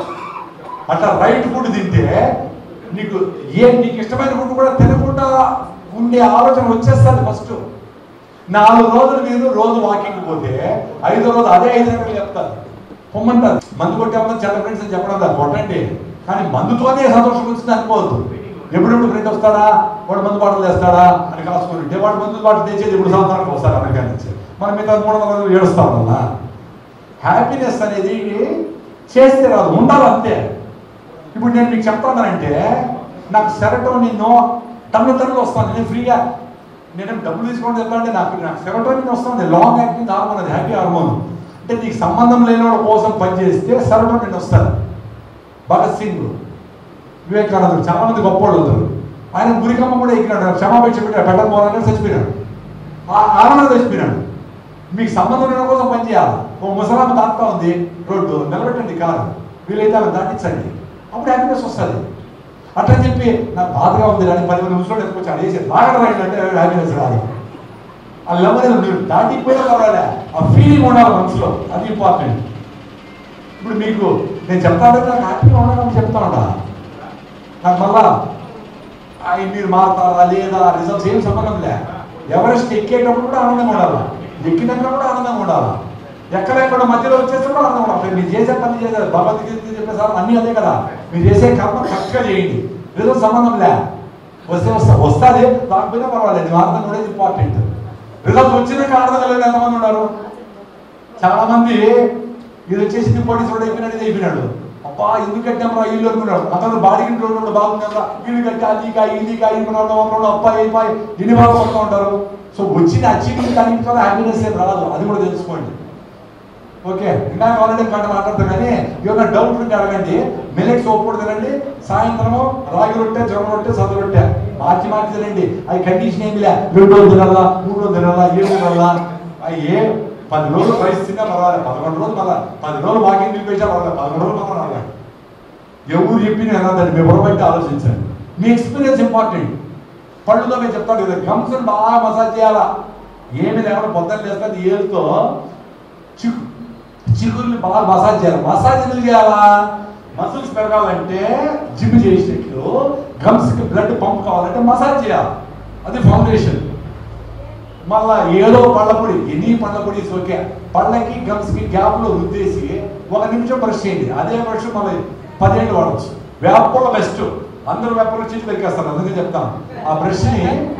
అట్లా రైట్ ఫుడ్ తింటే నీకు ఏ నీకు ఇష్టమైన ఫుడ్ కూడా తినకుండా ఉండే ఆలోచన వచ్చేస్తుంది ఫస్ట్ నాలుగు రోజులు మీరు రోజు వాకింగ్ పోతే ఐదో రోజు అదే ఐదు గంటలు చెప్తారు పొమ్మంటారు మందు కొట్టామని చాలా ఫ్రెండ్స్ అని చెప్పడం లేదు కొట్టండి కానీ మందుతోనే సంతోషం వచ్చింది అనుకోవద్దు ఎప్పుడెప్పుడు ఫ్రెండ్ వస్తాడా వాడు మందు బాటలు తెస్తాడా అని కాసుకొని ఉంటే వాడు మందు బాటలు తెచ్చేది ఇప్పుడు సంవత్సరానికి వస్తారు అమెరికా నుంచి మనం మిగతా మూడు వందల రోజులు ఏడుస్తాం వల్ల హ్యాపీనెస్ అనేది చేస్తే రాదు ఉండాలి అంతే ఇప్పుడు నేను మీకు చెప్తానంటే నాకు సెరటోనిన్ టన్ను టన్నులు వస్తుంది నేను ఫ్రీగా నేను డబ్బులు తీసుకొని వెళ్తాంటే నాకు నాకు సెరటోనిన్ వస్తుంది లాంగ్ యాక్టింగ్ హార్మోన్ అది హ్యాపీ హార్మోన్ అంటే నీకు సంబంధం లేని వాళ్ళ కోసం పనిచేస్తే సెరటోనిన్ వస్తుంది భగత్ సింగ్ వివేకానందుడు చాలా మంది గొప్పవాళ్ళు ఉంటారు ఆయన గురికమ్మ కూడా ఎక్కినాడు క్షమాపేక్ష పెట్టాడు పెట్టకపోవాలంటే చచ్చిపోయినాడు ఆ ఆనందం చచ్చిపోయినాడు మీకు సంబంధం లేని కోసం పనిచేయాలి ఓ ముసలాం తాగుతా ఉంది రోడ్డు నిలబెట్టండి కారు వీలైతే ఆమె దాటించండి అప్పుడు హ్యాపీనెస్ వస్తుంది అట్లా చెప్పి నాకు బాధగా ఉంది కానీ పది మంది ముసలోడు ఎత్తుకొచ్చి అడిగేసి లాగడం రైట్ అంటే హ్యాపీనెస్ రాదు ఆ లెవెల్ మీరు దాటిపోయినా పర్వాలే ఆ ఫీలింగ్ ఉండాలి మనసులో అది ఇంపార్టెంట్ ఇప్పుడు మీకు నేను చెప్తానంటే నాకు హ్యాపీగా ఉండాలని చెప్తా ఉంటా నాకు మళ్ళా అవి మీరు మారుతారా లేదా రిజల్ట్స్ ఏం సంబంధం లే ఎవరెస్ట్ ఎక్కేటప్పుడు కూడా ఆనందంగా ఉండాలి ఎక్కినాక కూడా ఆనందంగా ఉండాలి ఎక్కడెక్కడ మధ్యలో వచ్చేస్తే కూడా ఆనందంగా ఉండాలి మీరు చేసే పని చేసే భగవద్గీత చెప్పేసారు అన్నీ అదే కదా మీరు చేసే కర్మ కరెక్ట్గా చేయండి రిజల్ట్ సంబంధం లే వస్తే వస్తా వస్తుంది రాకపోయినా పర్వాలేదు ఆనందం కూడా ఇంపార్టెంట్ రిజల్ట్ వచ్చినాక ఆనందంగా లేదు ఎంతమంది ఉన్నారు చాలా మంది ఇది వచ్చేసి పోటీ చూడ అయిపోయినట్టు అయిపోయినాడు అబ్బా ఎందుకు కట్టామరా ఇల్లు అనుకున్నాడు అతను బాడీకి రోడ్డు బాగుందా ఇల్లు కట్టా అది కా ఇది కా ఇల్లు అప్పా అయిపోయి ఎన్ని బాగా వస్తూ ఉంటారు సో వచ్చిన అచీవింగ్ దానికి కూడా హ్యాపీనెస్ ఏం రాదు అది కూడా తెలుసుకోండి ఓకే ఇంకా కావాలంటే కంట మాట్లాడతాం కానీ ఏమైనా డౌట్ ఉంటే అడగండి మిలెట్స్ ఒప్పుడు తినండి సాయంత్రము రాగి రొట్టె జొన్న రొట్టె సద్ద రొట్టె మార్చి మార్చి తినండి అవి కండిషన్ ఏమి లే రెండు రోజులు తినాలా మూడు రోజులు తినాలా ఏడు తినాలా అవి ఏ పది రోజులు పరిస్థితిగా పర్వాలేదు పదకొండు రోజులు మళ్ళా పది రోజులు వాకింగ్ నిలిపేసా పర్వాలేదు పదకొండు రోజులు మళ్ళా రాలేదు ఎవరు చెప్పినా ఎలా దాన్ని వివరం బట్టి ఆలోచించండి మీ ఎక్స్పీరియన్స్ ఇంపార్టెంట్ పళ్ళుతో మేము చెప్తాడు కదా గమ్స్ బాగా మసాజ్ చేయాలా ఏమి లేకుండా పొద్దున్న చేస్తుంది ఏలుతో చిక్కు చిగుర్ని బాగా మసాజ్ చేయాలి మసాజ్ ఎందుకు చేయాలా మసిల్స్ పెరగాలంటే జిమ్ చేసినట్లు గమ్స్ కి బ్లడ్ పంప్ కావాలంటే మసాజ్ చేయాలి అది ఫౌండేషన్ మళ్ళా ఏదో పళ్ళ పొడి ఎన్ని పళ్ళ పొడి ఓకే పళ్ళకి గమ్స్ కి గ్యాప్ లో రుద్దేసి ఒక నిమిషం బ్రష్ చేయండి అదే బ్రష్ మళ్ళీ పదేళ్ళు వాడచ్చు వేపల బెస్ట్ అందరూ వేపల చీట్లు ఎక్కేస్తారు అందుకే చెప్తాను ఆ బ్రష్ ని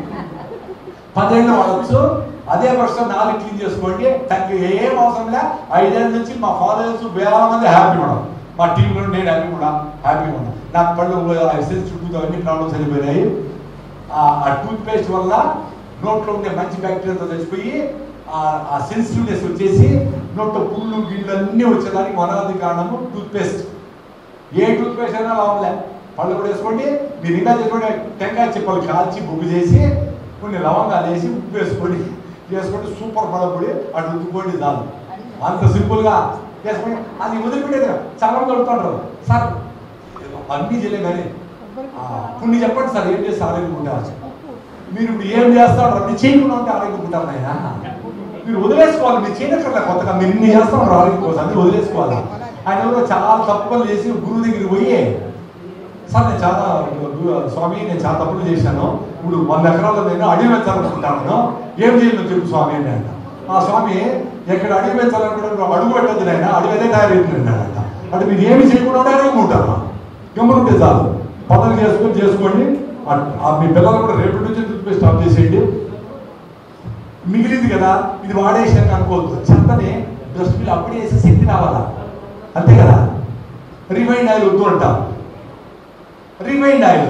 పదేళ్ళు వాడచ్చు అదే బ్రష్ నాలుగు క్లీన్ చేసుకోండి తనకి ఏం అవసరం లే ఐదేళ్ళ నుంచి మా ఫాదర్స్ వేల మంది హ్యాపీ ఉన్నాం మా టీంలో నేను హ్యాపీ కూడా హ్యాపీ ఉన్నా నాకు పళ్ళు ఎస్ఎస్ చుట్టూ అన్ని ప్రాబ్లమ్స్ వెళ్ళిపోయినాయి ఆ టూత్ పేస్ట్ వల్ల నోట్లో ఉండే మంచి బ్యాక్టీరియాతో చచ్చిపోయి ఆ- ఆ సెన్సిటివ్నెస్ వచ్చేసి నోట్లో పుళ్ళు గిళ్ళు అన్నీ వచ్చేదానికి వనాది కారణము టూత్ పేస్ట్ ఏ టూత్ పేస్ట్ అయినా లాభంలే పళ్ళు కూడా వేసుకోండి మీరు ఇంకా చేసుకోండి టెంకాయ చెప్పలు కాల్చి బుగ్గు చేసి కొన్ని లవంగాలు వేసి ఉప్పు వేసుకోండి వేసుకుంటే సూపర్ పళ్ళ పొడి అటు ఉత్తుకోండి చాలు అంత సింపుల్గా వేసుకొని అది వదిలిపెట్టేది చాలా మంది అడుగుతుంటారు సార్ అన్నీ చేయలే కానీ ఆ, కొన్ని చెప్పండి సార్ ఏం చేస్తే ఆరోగ్యంగా ఉంటారు మీరు ఇప్పుడు ఏం చేస్తారు మీరు చేయకుండా ఉంటే ఆరోగ్యంగా ఉంటారు నాయన మీరు వదిలేసుకోవాలి మీరు చేయనక్కర్లే కొత్తగా మీరు ఇన్ని చేస్తా ఉన్నారు ఆరోగ్యం కోసం అది వదిలేసుకోవాలి ఆయన ఎవరో చాలా తప్పులు చేసి గురువు దగ్గరికి పోయి సార్ నేను చాలా స్వామి నేను చాలా తప్పులు చేశాను ఇప్పుడు వంద ఎకరాల్లో నేను అడవి పెంచాలనుకుంటాను ఏం చేయాలి చెప్పు స్వామి అని అంట ఆ స్వామి ఎక్కడ అడవి పెంచాలనుకుంటే అడుగు పెట్టద్దు నాయన అడవి అదే తయారైతుంది అంట అంటే మీరు ఏమి చేయకుండా ఉంటే అడవి ఉంటారా గమ్మునుంటే చాలు పనులు చేసుకొని చేసుకోండి అట్- ఆ మీ పిల్లలు కూడా రేపటి నుంచి టూత్పేస్ట్ స్టాప్ చేసేయండి మిగిలింది కదా ఇది వాడేసాక అనుకోవద్దు చెత్తని డస్ట్బిన్ అప్పుడే వేసి శక్తి రావాలా అంతే కదా రిమైండ్ ఆయిల్ వద్దు అంటాం రిమైండ్ ఆయిల్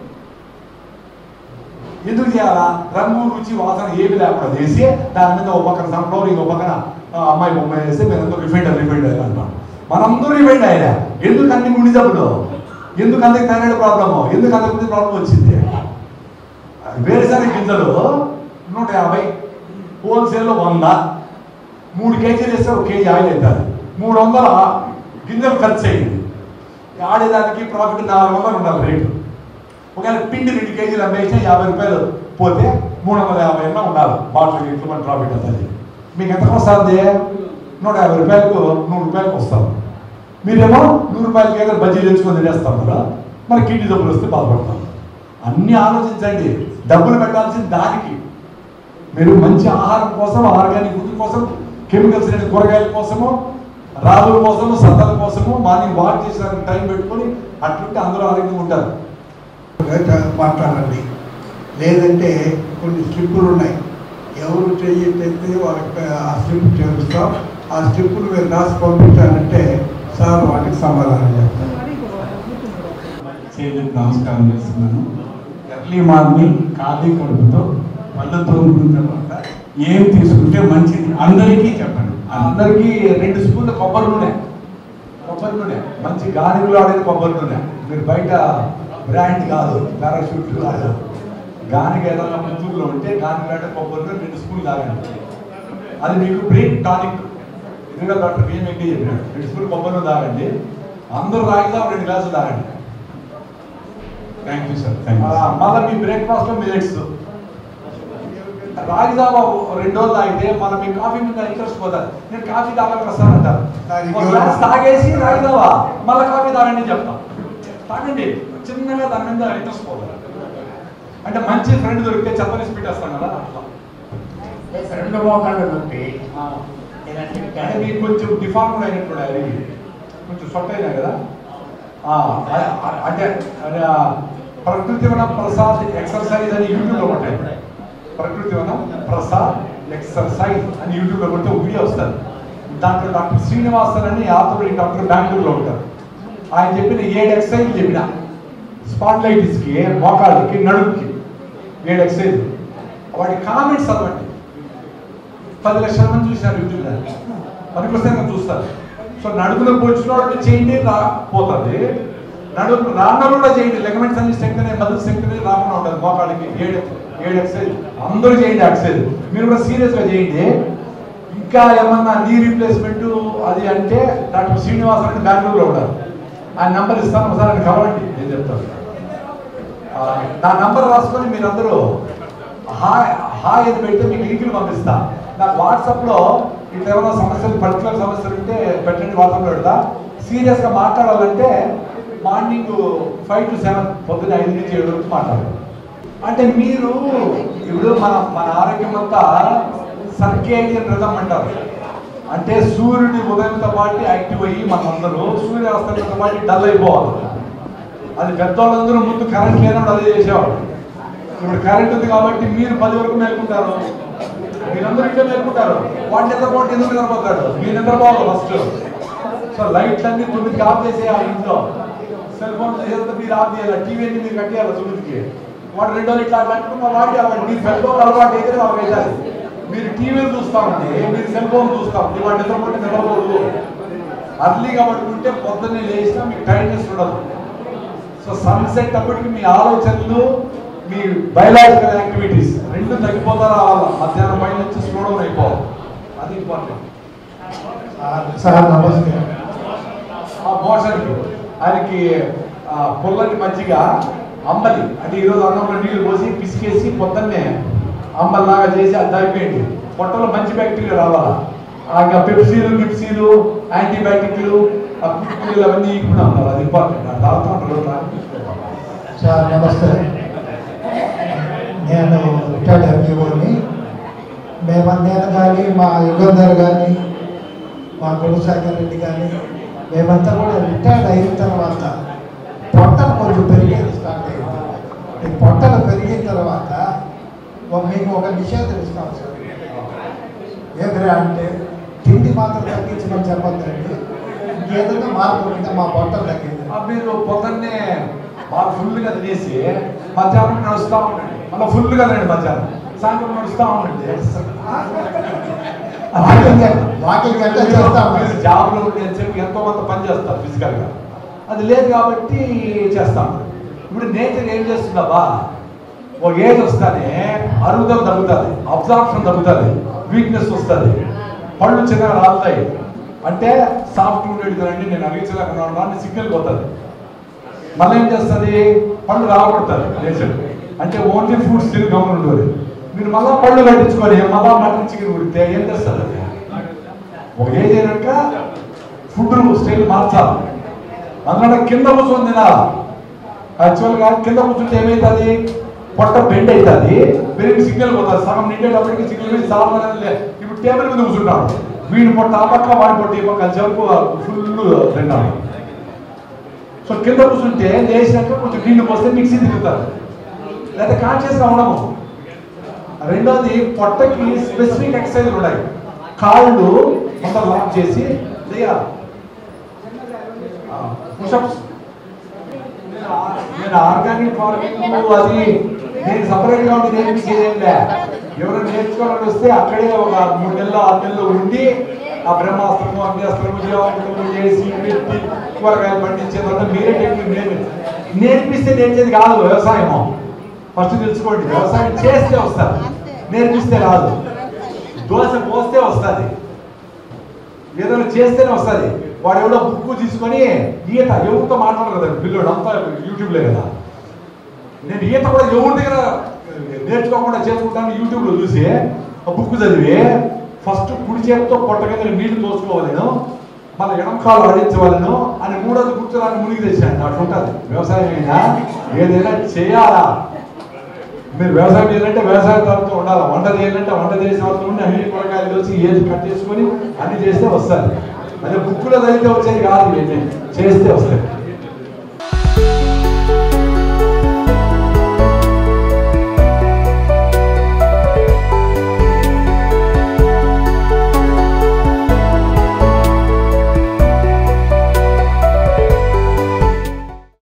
ఎందుకు చేయాలా రంగు రుచి వాసన ఏమి లేకుండా చేసి దాని మీద ఒక పక్కన సన్ఫ్లవర్ ఇంకో పక్కన ఆ, అమ్మాయి బొమ్మాయి వేస్తే మీరందరూ రిఫైండ్ రిఫైండ్ అయ్యారు అంటాం మనందరూ రిఫైండ్ అయ్యా ఎందుకు అన్ని గుండి జబ్బులు ఎందుకు అందరికి థైరాయిడ్ ప్రాబ్లము ఎందుకు అందరికి ప్రాబ్లం వచ్చింది వేరుశనగ గింజలు నూట యాభై హోల్సేల్లో వంద మూడు కేజీలు వేస్తే ఒక కేజీ ఆయిల్ అవుతుంది మూడు వందల గింజలు ఖర్చు అయ్యింది ఆడేదానికి ప్రాఫిట్ నాలుగు వందలు ఉండాలి రేటు ఒకవేళ పిండి రెండు కేజీలు అమ్మేసినా యాభై రూపాయలు పోతే మూడు వందల యాభై అన్నా ఉండాలి బాటిల్ ఇంట్లో మన ప్రాఫిట్ అవుతుంది మీకు ఎంతకు వస్తుంది నూట యాభై రూపాయలకు నూరు రూపాయలకు వస్తారు మీరేమో నూరు రూపాయలకి ఏదో బజ్జీలు తెచ్చుకొని తినేస్తాం కదా మరి కిడ్నీ డబ్బులు వస్తే బాధపడతాం అన్నీ ఆలోచించండి డబ్బులు పెట్టాల్సింది దానికి మీరు మంచి ఆహారం కోసం ఆర్గానిక్ ఫుడ్ కోసం కెమికల్స్ లేని కూరగాయల కోసము రాగుల కోసము సద్దల కోసము మార్నింగ్ వాక్ చేసడానికి టైం పెట్టుకొని అట్లుంటే అందరూ ఆరోగ్యంగా ఉంటారు మాట్లాడండి లేదంటే కొన్ని స్లిప్పులు ఉన్నాయి ఎవరు చెయ్యతే వాళ్ళకి ఆ స్లిప్ చేరుస్తాం ఆ స్లిప్పులు మీరు రాసి పంపించాలంటే సార్ వాటికి సమాధానం చెప్తారు చేతులకు నమస్కారం చేస్తున్నాను ఎర్లీ మార్నింగ్ ఖాళీ కడుపుతో పళ్ళు తోముకున్న తర్వాత ఏం తీసుకుంటే మంచిది అందరికీ చెప్పండి అందరికీ రెండు స్పూన్ల కొబ్బరి నూనె కొబ్బరి నూనె మంచి గానుగులు ఆడేది కొబ్బరి నూనె మీరు బయట బ్రాండ్ కాదు పారాషూట్ కాదు గానిగ ఏదైనా పుత్తూరులో ఉంటే గానిగ అంటే కొబ్బరి నూనె రెండు స్పూన్లు తాగండి అది మీకు బ్రెయిన్ టానిక్ ఎదురుగా డాక్టర్ ఏం ఎంపీ చెప్పినాడు రెండు స్పూన్లు కొబ్బరి నూనె తాగండి అందరూ రాగిదా రెండు గ్లాసులు తాగండి thank you sir thank you ఆ, మళ్ళీ మీ బ్రేక్ఫాస్ట్ లో మిలెట్స్ రాగి జావా రెండు రోజులు తాగితే మనం మీ కాఫీ మీద ఇంట్రెస్ట్ పోతుంది నేను కాఫీ తాగక వస్తానంటారు దానికి ఒక గ్లాస్ తాగేసి రాగి జావా మళ్ళీ కాఫీ తాగండి అని చెప్తాం తాగండి చిన్నగా దాని మీద ఇంట్రెస్ట్ పోతుంది అంటే మంచి ఫ్రెండ్ దొరికితే చెప్పని పెట్టేస్తాం కదా అట్లా. రెండు మోకాళ్ళు నొప్పి ఆ, ఇలాంటి అంటే మీకు కొంచెం డిఫాల్ట్ అయినట్టు అది కొంచెం సొట్ట అయినా కదా ఆ, అ- అ- అంటే అది ఆ ప్రకృతి వన ప్రసాద్ ఎక్సర్సైజ్ అని యూట్యూబ్లో ఉంటాయి ప్రకృతి వన ప్రసాద్ ఎక్సర్సైజ్ అని యూట్యూబ్లో కొడితే ఒక వీడియో వస్తుంది దాంట్లో డాక్టర్ శ్రీనివాసన్ అని ఆర్థోపెడిక్ డాక్టర్ బెంగళూరులో ఉంటారు ఆయన చెప్పిన ఏడు ఎక్సర్సైజ్ చెప్పిన స్పాండ్లైటిస్కి మోకాళ్ళకి నడుముకి ఏడు ఎక్సర్సైజ్ వాటి కామెంట్స్ చదవండి పది లక్షల మంది చూసినారు యూట్యూబ్లో పనికొస్తే చూస్తారు సో నడుములో వచ్చిన వాళ్ళు చేయండి రా పోతుంది నడుము రాన్న కూడా చేయండి లెగమెంట్స్ అన్ని స్ట్రెంగ్ అనే మజిల్ స్ట్రెంగ్ అనేది రాకుండా ఉంటుంది మోకాళ్ళకి ఏడు ఏడు ఎక్సైజ్ అందరూ చేయండి ఎక్సైజ్ మీరు కూడా సీరియస్గా చేయండి ఇంకా ఏమన్నా నీ రీప్లేస్మెంట్ అది అంటే డాక్టర్ శ్రీనివాస్ అని బెంగళూరులో ఉన్నారు ఆ నెంబర్ ఇస్తాను ఒకసారి ఆయన కలవండి నేను చెప్తాను ఆ, నా నంబర్ రాసుకొని మీరందరూ హాయ్ హాయ్ అని పెడితే మీకు లింకులు పంపిస్తా నాకు వాట్సాప్లో ఇట్లా ఏమైనా సమస్యలు పర్టికులర్ సమస్యలు ఉంటే పెట్టండి వాట్సాప్లో పెడతా సీరియస్గా మాట్లాడాలంటే మార్నింగ్ ఫైవ్ టు సెవెన్ పొద్దున్న ఐదు నుంచి ఏడు వరకు మాట్లాడాలి అంటే మీరు ఇప్పుడు మన మన ఆరోగ్యం అంతా సర్కేడియన్ రిథం అంటారు అంటే సూర్యుడి ఉదయంతో పాటు యాక్టివ్ అయ్యి మనందరూ సూర్య అస్తమితో పాటు డల్ అయిపోవాలి అది పెద్దవాళ్ళందరూ ముందు కరెంట్ లేనప్పుడు అదే చేసేవాళ్ళు ఇప్పుడు కరెంట్ ఉంది కాబట్టి మీరు పది వరకు మేల్కుంటారు మీరందరూ ఇంట్లో మేల్కుంటారు వాడి నిద్రపోటీ ఎందుకు నిద్రపోతాడు మీరు నిద్రపోవాలి ఫస్ట్ సో లైట్లు అన్ని తొమ్మిదికి ఆఫ్ చేసేయాలి ఇంట్లో సెల్ ఫోన్ ఏదో మీరు ఆఫ్ చేయాలి టీవీ అన్ని మీరు కట్టేయాలి తొమ్మిదికి వాడు రెండో ఇట్లా కట్టుకున్న వాడి అలవాటు మీరు సెల్ ఫోన్ అలవాటు అయితే వాళ్ళకి వెళ్ళాలి మీరు టీవీలు చూస్తా ఉంటే మీరు సెల్ ఫోన్ చూస్తా ఉంటే వాడు నిద్రపోతే నిద్రపోదు అర్లీగా పడుకుంటే పొద్దున్నే లేచినా మీకు టైట్నెస్ ఉండదు సో సన్సెట్ అప్పటికి మీ ఆలోచనలు మీ బయలాజికల్ యాక్టివిటీస్ రెండు తగ్గిపోతా రావాలి మధ్యాహ్నం పైన నుంచి స్లో డౌన్ అయిపోవాలి అది ఇంపార్టెంట్ సార్ నమస్తే ఆ మోషన్కి ఆయనకి ఆ, పుల్లని మజ్జిగ అంబలి అంటే ఈరోజు అన్నంలో నీళ్లు పోసి పిసికేసి పొద్దున్నే అంబల్లాగా చేసి అది అయిపోయింది పొట్టలో మంచి బ్యాక్టీరియా రావాలా ఆ ఇంకా పెప్సీలు గిప్సీలు యాంటీబయాటిక్లు ఆ కుక్కీలు అవన్నీ ఇప్పుడు అన్నారు అది ఇంపార్టెంట్ అది తాగుతూ ఉంటారు దాన్ని సార్ నమస్తే నేను రిటైర్డ్ ఎంపీఓని మేము నేను కానీ మా యుగంధర్ కానీ మా గుణసాగర్ రెడ్డి కానీ మేమంతా కూడా రిటైర్డ్ అయిన తర్వాత పొట్టలు కొంచెం పెరిగేది స్టార్ట్ అయింది ఈ పొట్టలు పెరిగిన తర్వాత ఒక- మీకు ఒక నిషేధం ఇస్తాం సార్ ఏదిరా అంటే తిండి మాత్రం తగ్గించమని చెప్పొద్దండి ఇంకేదైనా మార్పు ఉంటే మా పొట్టలు తగ్గింది ఆ మీరు పొద్దున్నే బాగా ఫుల్గా తినేసి మధ్యాహ్నం నడుస్తూ ఉండండి మళ్ళీ ఫుల్గా తినండి మధ్యాహ్నం సాయంత్రం నడుస్తూ ఉండండి వాకింగ్ వాకింగ్ ఎట్లా చేస్తాం మీరు జాబ్లో ఉండి ఎంతసేపు ఎంతో కొంత పని చేస్తారు ఫిజికల్గా అది లేదు కాబట్టి చేస్తాం ఇప్పుడు నేచర్ ఏం చేస్తుందబ్బా ఒక ఏజ్ వస్తానే అరుగుదల తగ్గుతుంది అబ్జార్ప్షన్ తగ్గుతుంది వీక్నెస్ వస్తుంది పళ్ళు చిన్నగా రాలుతాయి అంటే సాఫ్ట్ ఉండేది కదండి నేను అరిగించలేకుండా అని సిగ్నల్ పోతుంది మళ్ళీ ఏం చేస్తుంది పళ్ళు రాకూడతారు నేచర్ అంటే ఓన్లీ ఫ్రూట్స్ తిరిగి గమనం ఉండదు మీరు మళ్ళా పళ్ళు కట్టించుకొని మళ్ళా మటన్ చికెన్ ఉడితే ఏం చేస్తారు అది ఒక ఏజ్ అయినాక ఫుడ్ స్టైల్ మార్చాలి అందులో కింద కూర్చొని తినాలి యాక్చువల్గా కింద కూర్చుంటే ఏమవుతుంది పొట్ట బెండ్ అవుతుంది పెరిగి సిగ్నల్ పోతుంది సగం నిండేటప్పటికి సిగ్నల్ మీద సామాన్ లే ఇప్పుడు టేబుల్ మీద కూర్చుంటాడు వీడి పొట్ట ఆ పక్క వాడి పొట్ట ఈ పక్క జంపు ఫుల్ తిన్నాడు సో కింద కూర్చుంటే లేచినాక కొంచెం నీళ్లు పోస్తే మిక్సీ తిరుగుతారు లేదా కాన్షియస్గా ఉండము రెండోది పొట్టకి స్పెసిఫిక్ ఎక్సర్సైజ్ ఉన్నాయి కాళ్ళు మొత్తం లాక్ చేసి చేయాలి పుషప్స్ నేను ఆర్గానిక్ ఫార్మింగ్ అది నేను సపరేట్ గా ఉండి నేర్పించేదేంలే ఎవరు నేర్చుకోవాలని వస్తే అక్కడే ఒక మూడు నెలలు ఆరు నెలలు ఉండి ఆ బ్రహ్మాస్త్రము అగ్నిస్త్రము జీవామృతము చేసి పెట్టి కూరగాయలు పండించేదంతా మీరే టెక్నిక్ నేర్పి నేర్పిస్తే నేర్చేది కాదు వ్యవసాయము ఫస్ట్ తెలుసుకోండి వ్యవసాయం చేస్తే వస్తుంది నేర్పిస్తే రాదు దోశ పోస్తే వస్తుంది ఏదైనా చేస్తేనే వస్తుంది వాడు ఎవడో బుక్ తీసుకొని ఈత ఎవరితో మాట్లాడరు కదా పిల్లోడు అంతా యూట్యూబ్లే కదా నేను ఈత కూడా ఎవరి దగ్గర నేర్చుకోకుండా చేసుకుంటాను యూట్యూబ్లో చూసి ఆ బుక్ చదివి ఫస్ట్ కుడి చేతితో పొట్ట కింద నీళ్లు తోసుకోవాలను మళ్ళీ ఎడంకాలు ఆడించవాలను అని మూడోది కూర్చోడానికి మునిగి తెచ్చాను అట్లా ఉంటుంది వ్యవసాయం అయినా ఏదైనా చేయాలా మీరు వ్యవసాయం చేయాలంటే వ్యవసాయదారులతో ఉండాలి వంట చేయాలంటే వంట చేసిన వాళ్ళతో ఉండి అన్ని కూరగాయలు వచ్చి ఏది కట్ చేసుకొని అన్ని చేస్తే వస్తుంది అదే బుక్కులో చదివితే వచ్చేది కాదు ఇవన్నీ చేస్తే వస్తాయి